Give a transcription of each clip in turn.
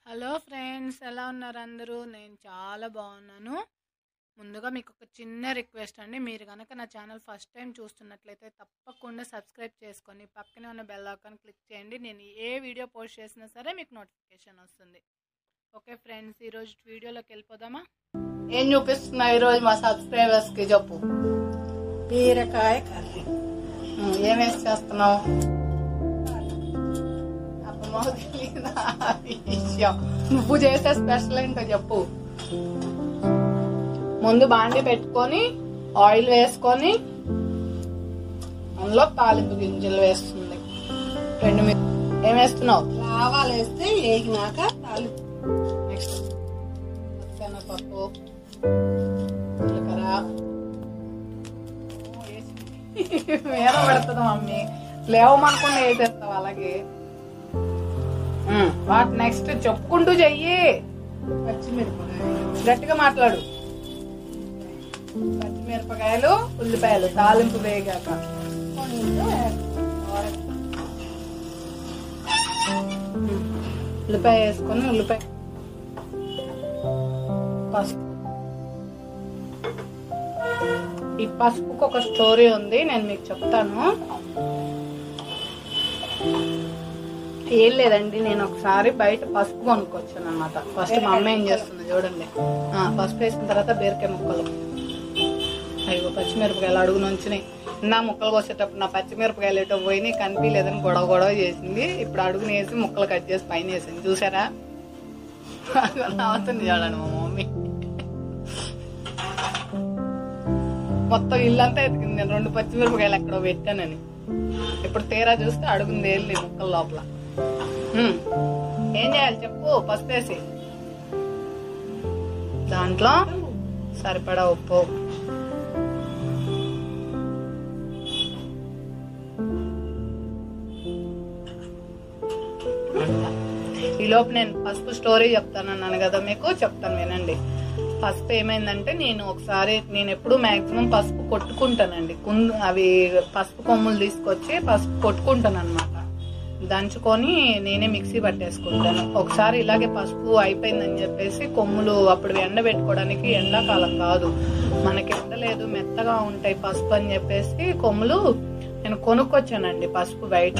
Hello friends ఎలా ఉన్నారు అందరూ నేను చాలా బాగున్నాను ముందుగా మీకు ఒక చిన్న రిక్వెస్ట్ అండి మీరు కనుక నా ఛానల్ ఫస్ట్ టైం చూస్తున్నట్లయితే తప్పకుండా సబ్స్క్రైబ్ చేసుకొని పక్కనే ఉన్న బెల్ ఐకాన్ క్లిక్ చేయండి నేను ఏ వీడియో పోస్ట్ చేసినా సరే మీకు నోటిఫికేషన్ వస్తుంది ఓకే ఫ్రెండ్స్ ఈరోజు వీడియోలోకి వెళ్ళిపోదామా ఏం చూపిస్తున్నా ఈరోజు మా సబ్స్క్రైబర్స్కి చెప్పు బీరకాయ కర్రీ ఉమ్, ఏం వేసి చేస్తున్నావు అమ్మమ్మ తెలీదా ఈ విషయం నువ్వు చేసే స్పెషల్ ఏంటో చెప్పు ముందు బాండి పెట్టుకొని ఆయిల్ వేసుకొని అందులో తాలింపు గింజలు వేస్తుంది రెండు మీ ఏం వేస్తున్నావు ఆవాలు వేస్తే వేగినాక తాలింపు నెక్స్ట్ శనగపప్పు జీలకర్ర వేర పెడుతుంది మమ్మీ లేవమనుకుండా వేసేస్తావు అలాగే వాట్ నెక్స్ట్ చెప్పుకుంటూ చెయ్యి పచ్చిమిరపకాయ గట్టిగా మాట్లాడు పచ్చిమిరపకాయలు ఉల్లిపాయలు తాలింపు వేగాక కొంచెం ఉల్లిపాయ వేసుకొని ఉల్లిపాయ పసుపు ఈ పసుపుకి ఒక స్టోరీ ఉంది నేను మీకు చెప్తాను ఏం లేదండి నేను ఒకసారి బయట పసుపు కొనుక్కొచ్చాను అనమాట ఫస్ట్ మా అమ్మ ఏం చేస్తుంది చూడండి ఆ, పసుపు వేసిన తర్వాత బీరకాయ ముక్కలు అయ్యో పచ్చిమిరపకాయలు అడుగు నుంచి నా ముక్కలు కోసేటప్పుడు నా పచ్చిమిరపకాయలు ఎటో పోయినాయి కనిపించలేదని గొడవ గొడవ చేసింది ఇప్పుడు అడుగుని వేసి ముక్కలు కట్ చేసి పైన వేసింది చూసారా అవుతుంది చూడండి మా మమ్మీ మొత్తం ఇల్లంతా ఎతికింది నేను రెండు పచ్చిమిరపకాయలు ఎక్కడో పెట్టానని ఇప్పుడు తీరా చూస్తే అడుగుంది వెళ్ళి ముక్కల లోపల హ్మ్. ఏం చేయాలి చెప్పు పసుపు వేసి దాంట్లో సరిపడా ఉప్పు ఈ లోపు నేను పసుపు స్టోరీ చెప్తాను అన్నాను కదా మీకు చెప్తాను వినండి పసుపు ఏమైందంటే నేను ఒకసారి నేను ఎప్పుడు మాక్సిమం పసుపు కొట్టుకుంటానండి కుందు అవి పసుపు కొమ్ములు తీసుకొచ్చి పసుపు కొట్టుకుంటాను అనమాట దంచుకొని నేనే మిక్సీ పట్టేసుకుంటాను ఒకసారి ఇలాగే పసుపు అయిపోయిందని చెప్పేసి కొమ్ములు అప్పుడు ఎండబెట్టుకోవడానికి ఎండాకాలం కాదు మనకి ఎండలేదు మెత్తగా ఉంటాయి పసుపు అని చెప్పేసి కొమ్ములు నేను కొనుక్కొచ్చానండి పసుపు బయట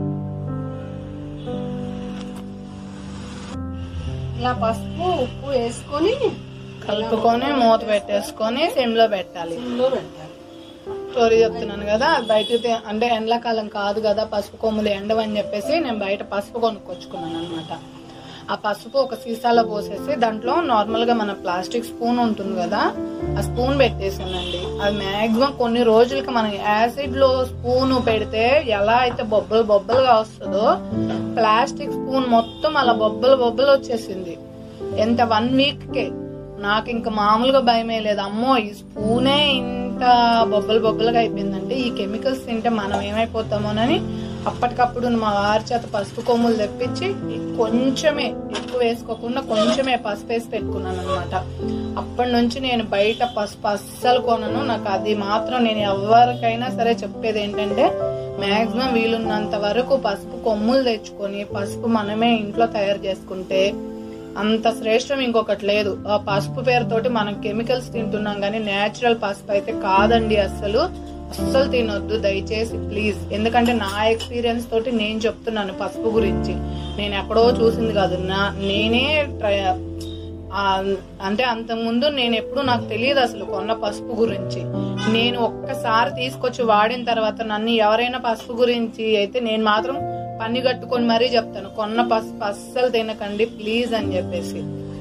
ఇలా పసుపు ఉప్పు వేసుకొని కలుపుకొని మూత పెట్టేసుకొని సిమ్ లో పెట్టాలి ఇందులో పెట్టాలి స్టోరీ చెప్తున్నాను కదా అది బయట తే- అంటే ఎండాకాలం కాదు కదా పసుపు కొమ్ములు ఎండవని చెప్పేసి నేను బయట పసుపు కొనుక్కొచ్చుకున్నాను అనమాట ఆ పసుపు ఒక సీసాలో పోసేసి దాంట్లో నార్మల్ గా మన ప్లాస్టిక్ స్పూన్ ఉంటుంది కదా ఆ స్పూన్ పెట్టేసానండి అది మాక్సిమం కొన్ని రోజులకి మనం యాసిడ్ లో స్పూన్ పెడితే ఎలా అయితే బొబ్బలు బొబ్బలుగా వస్తుందో ప్లాస్టిక్ స్పూన్ మొత్తం అలా బొబ్బలు బొబ్బలు వచ్చేసింది ఎంత వన్ వీక్ కే నాకు ఇంకా మామూలుగా భయమే లేదు అమ్మో ఈ స్పూనే ఇంత బొబ్బలు బొబ్బలుగా అయిపోయిందంటే ఈ కెమికల్స్ తింటే మనం ఏమైపోతామోనని అప్పటికప్పుడు మా వారి చేత పసుపు కొమ్ములు తెప్పించి కొంచెమే ఎక్కువ వేసుకోకుండా కొంచెమే పసుపు వేసి పెట్టుకున్నాను అనమాట అప్పటి నుంచి నేను బయట పసుపు అస్సలు కొనను నాకు అది మాత్రం నేను ఎవరికైనా సరే చెప్పేది ఏంటంటే మాక్సిమం వీలున్నంత వరకు పసుపు కొమ్ములు తెచ్చుకొని పసుపు మనమే ఇంట్లో తయారు చేసుకుంటే అంత శ్రేష్టం ఇంకొకటి లేదు ఆ పసుపు పేరుతోటి మనం కెమికల్స్ తింటున్నాం కానీ నేచురల్ పసుపు అయితే కాదండి అస్సలు అస్సలు తినొద్దు దయచేసి ప్లీజ్ ఎందుకంటే నా ఎక్స్పీరియన్స్ తోటి నేను చెప్తున్నాను పసుపు గురించి నేను ఎక్కడో చూసింది కాదు నా నేనే ట్రై ఆ, అంటే అంతకుముందు నేను ఎప్పుడు నాకు తెలియదు అసలు కొన్న పసుపు గురించి నేను ఒక్కసారి తీసుకొచ్చి వాడిన తర్వాత నన్ను ఎవరైనా పసుపు గురించి అయితే నేను మాత్రం పని కట్టుకొని మరీ చెప్తాను కొన్న పసుపు అస్సలు తినకండి ప్లీజ్ అని చెప్పేసి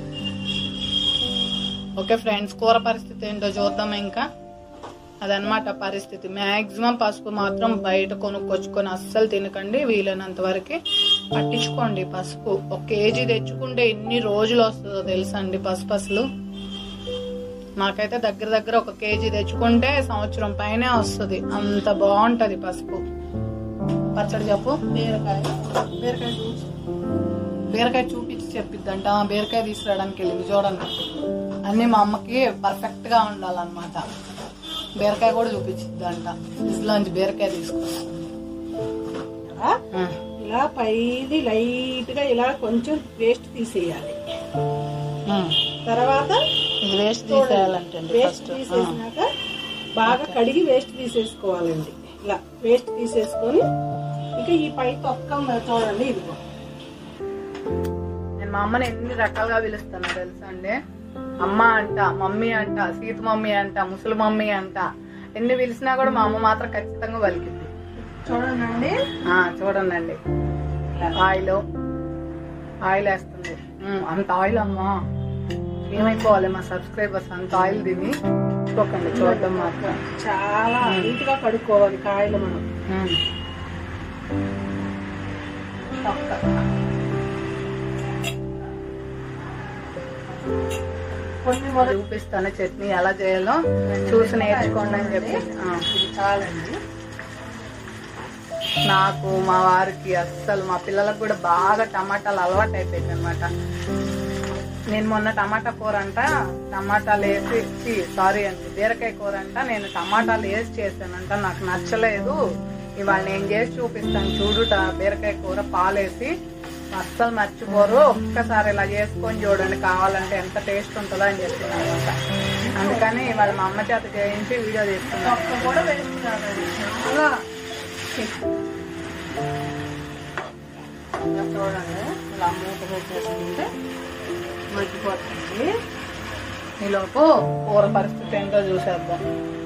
ఓకే ఫ్రెండ్స్ కూర పరిస్థితి ఏంటో చూద్దాం ఇంకా అదనమాట పరిస్థితి మాక్సిమం పసుపు మాత్రం బయట కొనుక్కొచ్చుకొని అస్సలు తినకండి వీలైనంత వరకు పట్టించుకోండి పసుపు ఒక కేజీ తెచ్చుకుంటే ఎన్ని రోజులు వస్తుందో తెలుసా అండి పసుపు అసలు మాకైతే దగ్గర దగ్గర ఒక కేజీ తెచ్చుకుంటే సంవత్సరం పైనే వస్తుంది అంత బాగుంటది పసుపు పచ్చడి చెప్పు బీరకాయ బీరకాయ చూసి బీరకాయ చూపించి చెప్పిద్దంట ఆ బీరకాయ తీసుకురావడానికి వెళ్ళింది చూడండి అన్ని మా అమ్మకి పర్ఫెక్ట్ గా ఉండాలన్నమాట బీరకాయ కూడా చూపించిద్దంట ఫ్రిడ్జ్ లోంచి బీరకాయ తీసుకొస్తుంది కదా? ఇలా పైది లైట్ గా ఇలా కొంచెం పేస్ట్ తీసేయాలి ఉమ్. తర్వాత ఇది వేస్ట్ తీసేయాలంటండి వేస్ట్ ఫస్ట్ తీసేసినాక బాగా కడిగి వేస్ట్ తీసేసుకోవాలండి ఇలా వేస్ట్ తీసేసుకొని ఇంకా ఈ పై తొక్క ఉంది చూడండి ఇదిగో నేను మా అమ్మని ఎన్ని రకాలుగా పిలుస్తాను తెలుసా అండి అమ్మ అంట మమ్మీ అంట సీత మమ్మీ అంట ముసలి మమ్మీ అంట ఎన్ని పిలిచినా కూడా మా అమ్మ మాత్రం ఖచ్చితంగా పలికింది చూడండి ఆ, చూడండి ఆయిల్ ఆయిల్ వేస్తుంది ఉమ్, అంత ఆయిల్ అమ్మా ఏమైపోవాలి మా సబ్స్క్రైబర్స్ అంత ఆయిల్ తిని చూడండి చూడడం మాత్రం చాలా నీట్ గా కడుక్కోవాలి కాయలు మనం ఉమ్. తొక్క కొన్ని మొదలు చూపిస్తాను చట్నీ ఎలా చేయాలో చూసి నేర్చుకోండి అని చెప్పి ఆ. ఇది చాలండి నాకు మా వారికి అస్సలు మా పిల్లలకు కూడా బాగా టమాటాలు అలవాటు అయిపోయింది అనమాట నేను మొన్న టమాటా కూర అంట టమాటాలు వేసి సారీ అండి బీరకాయ కూర అంట నేను టమాటాలు వేసి చేశానంట నాకు నచ్చలేదు ఇవాళ నేను చేసి చూపిస్తాను చూడు ట- బీరకాయ కూర పాలేసి అస్సలు మర్చిపోరు ఒక్కసారి ఇలా చేసుకొని చూడండి కావాలంటే ఎంత టేస్ట్ ఉంటుందో అని చెప్పింది అనమాట అందుకని ఇవాళ మా అమ్మ చేత చేయించి వీడియో తీసుకున్నాను తొక్క కూడా వేస్ట్ కాదండి చాలా ఇలా చూడండి ఇలా మూత పెట్టేసుకుంటే మగ్గిపోతుంది ఈలోపు కూర పరిస్థితి ఏంటో చూసేద్దాం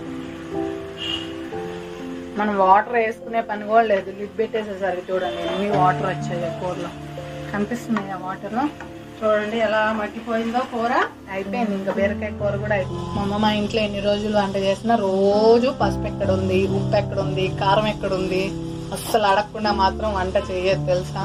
మనం వాటర్ వేసుకునే పని కూడా లేదు లిడ్ పెట్టేసేసరికి చూడండి ఎన్ని వాటర్ వచ్చాయి కూరలో కనిపిస్తున్నాయి ఆ వాటర్ చూడండి ఎలా మట్టిపోయిందో కూర అయిపోయింది ఇంకా బీరకాయ కూర కూడా అయిపోయింది మా అమ్మ మా ఇంట్లో ఎన్ని రోజులు వంట చేసినా రోజు పసుపు ఎక్కడ ఉంది ఉప్పు ఎక్కడ ఉంది కారం ఎక్కడ ఉంది అస్సలు అడగకుండా మాత్రం వంట చేయదు తెలుసా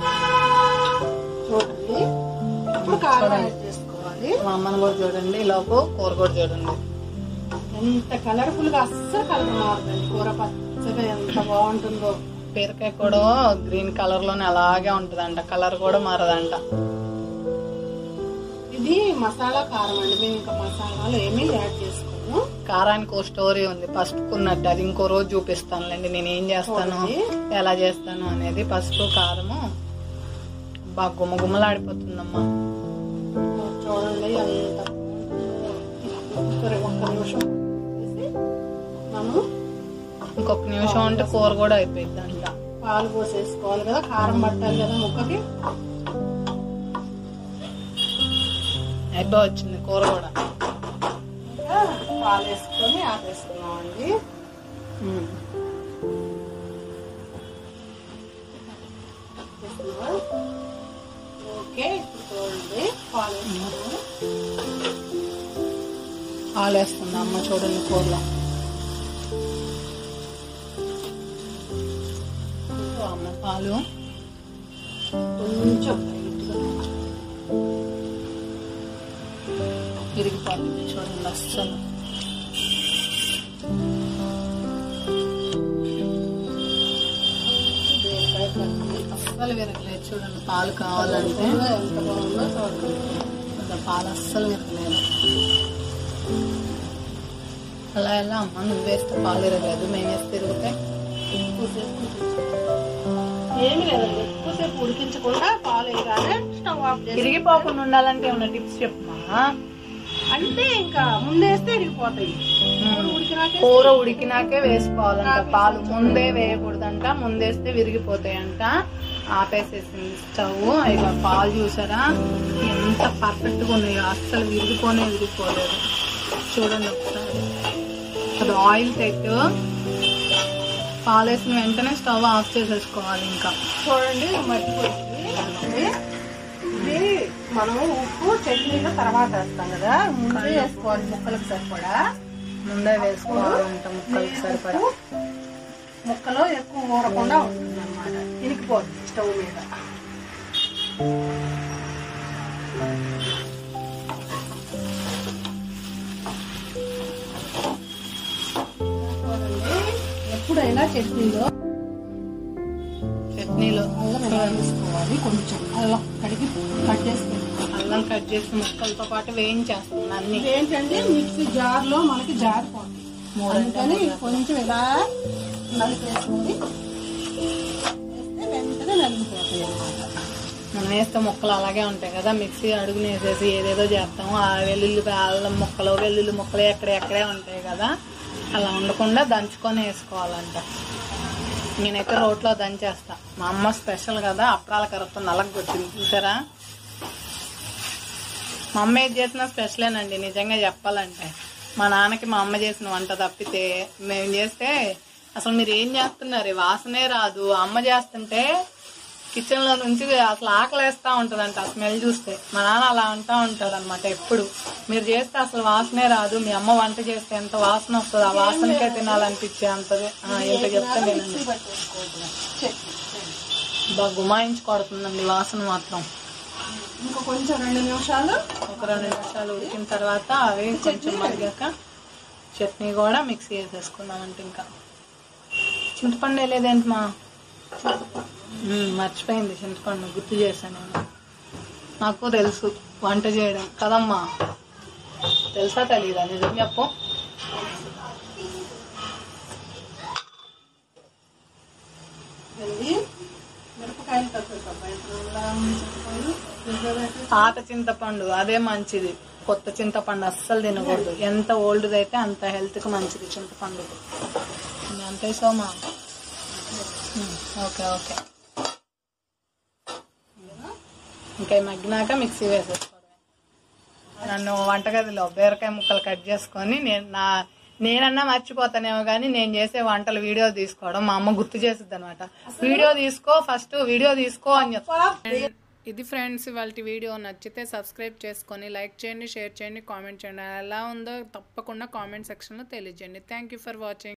చూడండి ఇప్పుడు కారం యాడ్ చేసుకోవాలి మా అమ్మని కూడా చూడండి ఈలోపు కూర కూడా చూడండి ఎంత కలర్ఫుల్ గా అస్సలు కలర్ మారుతుంది కూర పచ్చగా ఎంత బాగుంటుందో బీరకాయ కూడా గ్రీన్ కలర్ లోనే అలాగే ఉంటదంట కలర్ కూడా మారదంట ఇది మసాలా కారం అండి మేము ఇంకా మసాలాలు ఏమీ యాడ్ చేసుకోము కారానికి ఒక స్టోరీ ఉంది పసుపుకున్నట్టు అది ఇంకో రోజు చూపిస్తానులేండి నేను ఏం చేస్తాను ఎలా చేస్తాను అనేది పసుపు కారము బాగా గుమ్మ గుమ్మలాడిపోతుందమ్మా చూడండి ఎంత ఒక్క ఒక్క నిమిషం వేసి మనము ఇంకొక నిమిషం ఉంటే కూర కూడా అయిపోయింది అంట పాలు పోసేసుకోవాలి కదా కారం పట్టాలి కదా ముక్కకి అయిపో వచ్చింది కూర కూడా ఇంకా పాలు వేసుకొని ఆపేసుకున్నామండి ఉమ్. వేసుకున్నావా? ఓకే ఇప్పుడు చూడండి పాలు వేసుకున్నాము పాలు వేస్తుంది అమ్మ చూడండి కూరలో ఇదిగో అమ్మ పాలు కొంచెం లైట్గా విరిగిపోతుంది చూడండి అస్సలు బీరకాయ కర్రీ. అస్సలు విరగలేదు చూడండి పాలు కావాలంటే కూర ఎంత బాగుందో చూడండి ఇంకా పాలు అస్సలు విరగలేదు అలా ఎలా అమ్మ నువ్వు వేస్తే పాలు విరగలేదు మేము వేస్తే తిరిగితే ఎక్కువసేపు ఉడికించాలి. ఏమి లేదండి ఎక్కువసేపు ఉడికించకుండా పాలు వేయగానే స్టవ్ ఆఫ్ చేసి విరిగిపోకుండా ఉండాలంటే ఏమన్నా టిప్స్ చెప్పమా అంటే ఇంకా ముందేస్తే ఇరిగిపోతాయి కూర ఉడికినాకే కూర ఉడికినాకే వేసుకోవాలంట పాలు ముందే వేయకూడదంట ముందేస్తే విరిగిపోతాయంట ఆపేసేసింది స్టవ్ ఇక పాలు చూసారా ఎంత పర్ఫెక్ట్ గా ఉన్నాయో అస్సలు విరిగిపోనే విరిగిపోలేదు చూడండి ఒకసారి అది ఆయిల్ సెట్ పాలు వేసిన వెంటనే స్టవ్ ఆఫ్ చేసేసుకోవాలి ఇంకా చూడండి మట్టిపోయింది ఇది మనం ఉప్పు చట్నీలో తర్వాత వేస్తాం కదా ముందే వేసుకోవాలి ముక్కలకు సరిపడా ముందే వేసుకోవాలంట ముక్కలకి సరిపడా ముక్కలో ఎక్కువ ఊరకుండా ఉంటుంది అనమాట ఇనికిపోతుంది స్టవ్ మీద చూడండి, ఎప్పుడైనా చట్నీలో చట్నీలో అల్లం ఎలా వేసుకోవాలి కొంచెం అల్లం కడిగి కట్ చేసి పెట్టుకోవాలి. అల్లం కట్ చేసిన ముక్కలతో పాటు వేయించేస్తుంది అన్ని ఇదేంటంటే మిక్సీ జార్ లో మనకి జారిపోతుంది అందుకని కొంచెం ఇలా నలిపేసుకొని వేస్తే వెంటనే నలిగిపోతాయి అన్నమాట మనం వేస్తే ముక్కలు అలాగే ఉంటాయి కదా మిక్సీ అడుగుని వేసేసి ఏదేదో చేస్తాము ఆ వెల్లుల్లి అల్లం ముక్కలు వెల్లుల్లి ముక్కలు ఎక్కడెక్కడే ఉంటాయి కదా అలా ఉండకుండా దంచుకొని వేసుకోవాలంట నేనైతే రోట్లో దంచేస్తా మా అమ్మ స్పెషల్ కదా అప్పడాల కరతో నలగొచ్చింది చూసారా మా అమ్మ ఏది చేసినా స్పెషలేనండి నిజంగా చెప్పాలంటే మా నాన్నకి మా అమ్మ చేసిన వంట తప్పితే మేము చేస్తే అసలు మీరు ఏం చేస్తున్నారు ఈ వాసనే రాదు అమ్మ చేస్తుంటే కిచెన్ లో నుంచి అసలు ఆకలేస్తా ఉంటదంట ఆ స్మెల్ చూస్తే మా నాన్న అలా అంటా ఉంటాడు అనమాట ఎప్పుడు మీరు చేస్తే అసలు వాసనే రాదు మీ అమ్మ వంట చేస్తే ఎంత వాసన వస్తుంది ఆ వాసనకే తినాలనిపించే అంతది ఆ, ఎంత చెప్తే నేను మిక్సీ పట్టేసుకోవడమే చట్నీ బాగా గుమాయించి కొడుతుందండి వాసన మాత్రం ఇంకా కొంచెం రెండు నిమిషాలు ఒక రెండు నిమిషాలు ఉడికిన తర్వాత అవి కొంచెం మరిగాక చట్నీ కూడా మిక్సీ వేసేసుకుందామంటే ఇంకా చింతపండు వేయలేదేంటి మా ఉమ్, మర్చిపోయింది చింతపండు గుర్తు చేశాను నేను నాకు తెలుసు వంట చేయడం కదమ్మా తెలుసా తెలీదా నిజం చెప్పు వెళ్ళి మిరపకాయలు కట్టుకుంటాం చింతపండు ఫ్రిడ్జ్లో పెట్టి పాత చింతపండు అదే మంచిది కొత్త చింతపండు అస్సలు తినకూడదు ఎంత ఓల్డ్ అయితే అంత హెల్త్ కి మంచిది చింతపండు అంతే సోమా ఉమ్, ఓకే ఓకే ఇంకా ఈ మగ్గినాక మిక్సీ వేసేసుకోవడమే నన్ను వంటగదిలో బీరకాయ ముక్కలు కట్ చేసుకొని నేను నా నేనన్నా మర్చిపోతానేమో కానీ నేను చేసే వంటలు వీడియో తీసుకోవడం మా అమ్మ గుర్తు చేసిద్ది అనమాట వీడియో తీసుకో ఫస్ట్ వీడియో తీసుకో అని చెప్తా ఇది ఫ్రెండ్స్ వాళ్ళ వీడియో నచ్చితే సబ్స్క్రైబ్ చేసుకొని లైక్ చేయండి షేర్ చేయండి కామెంట్ చేయండి ఎలా ఉందో తప్పకుండా కామెంట్ సెక్షన్లో తెలియజేయండి థ్యాంక్ యూ ఫర్ వాచింగ్